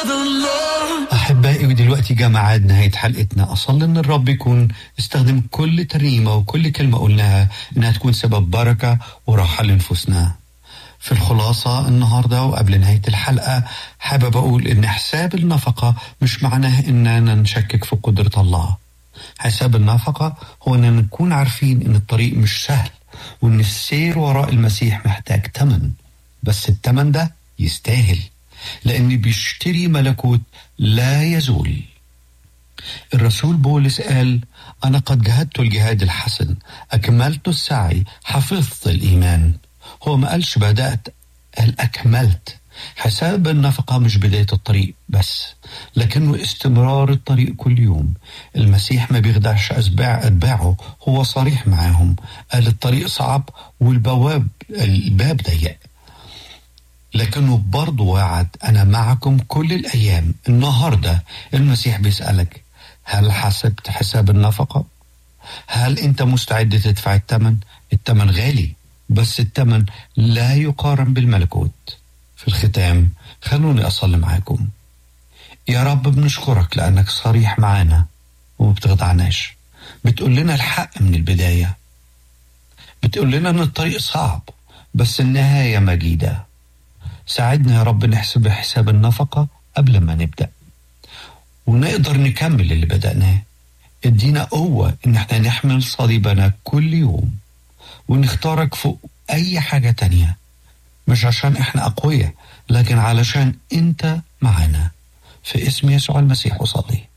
another love أحبائي ودلوقتي جاء ميعاد نهاية حلقتنا أصلي إن الرب يكون استخدم كل ترنيمة وكل كلمة قلناها إنها تكون سبب بركة وراحة لنفوسنا في الخلاصة النهاردة وقبل نهاية الحلقة حابب أقول إن حساب النفقة مش معناه إننا نشكك في قدرة الله حساب النفقة هو إننا نكون عارفين إن الطريق مش سهل وإن السير وراء المسيح محتاج تمن بس التمن ده يستاهل لأن بيشتري ملكوت لا يزول الرسول بولس قال أنا قد جهدت الجهاد الحسن أكملت السعي حفظت الإيمان هو ما قالش بدأت قال أكملت حساب النفقة مش بداية الطريق بس لكنه استمرار الطريق كل يوم المسيح ما بيخدعش أتباع أتباعه هو صريح معاهم قال الطريق صعب والبواب الباب ضيق لكنه برضه وعد أنا معكم كل الأيام النهاردة المسيح بيسألك هل حسبت حساب النفقة؟ هل أنت مستعد تدفع الثمن؟ الثمن غالي بس الثمن لا يقارن بالملكوت في الختام خلوني أصلي معاكم يا رب بنشكرك لأنك صريح معانا وما بتخدعناش بتقول لنا الحق من البداية بتقول لنا أن الطريق صعب بس النهاية مجيدة ساعدنا يا رب نحسب حساب النفقة قبل ما نبدأ ونقدر نكمل اللي بدأناه ادينا قوة ان احنا نحمل صليبنا كل يوم ونختارك فوق اي حاجة تانية مش عشان احنا اقوياء لكن علشان انت معانا في اسم يسوع المسيح وصلي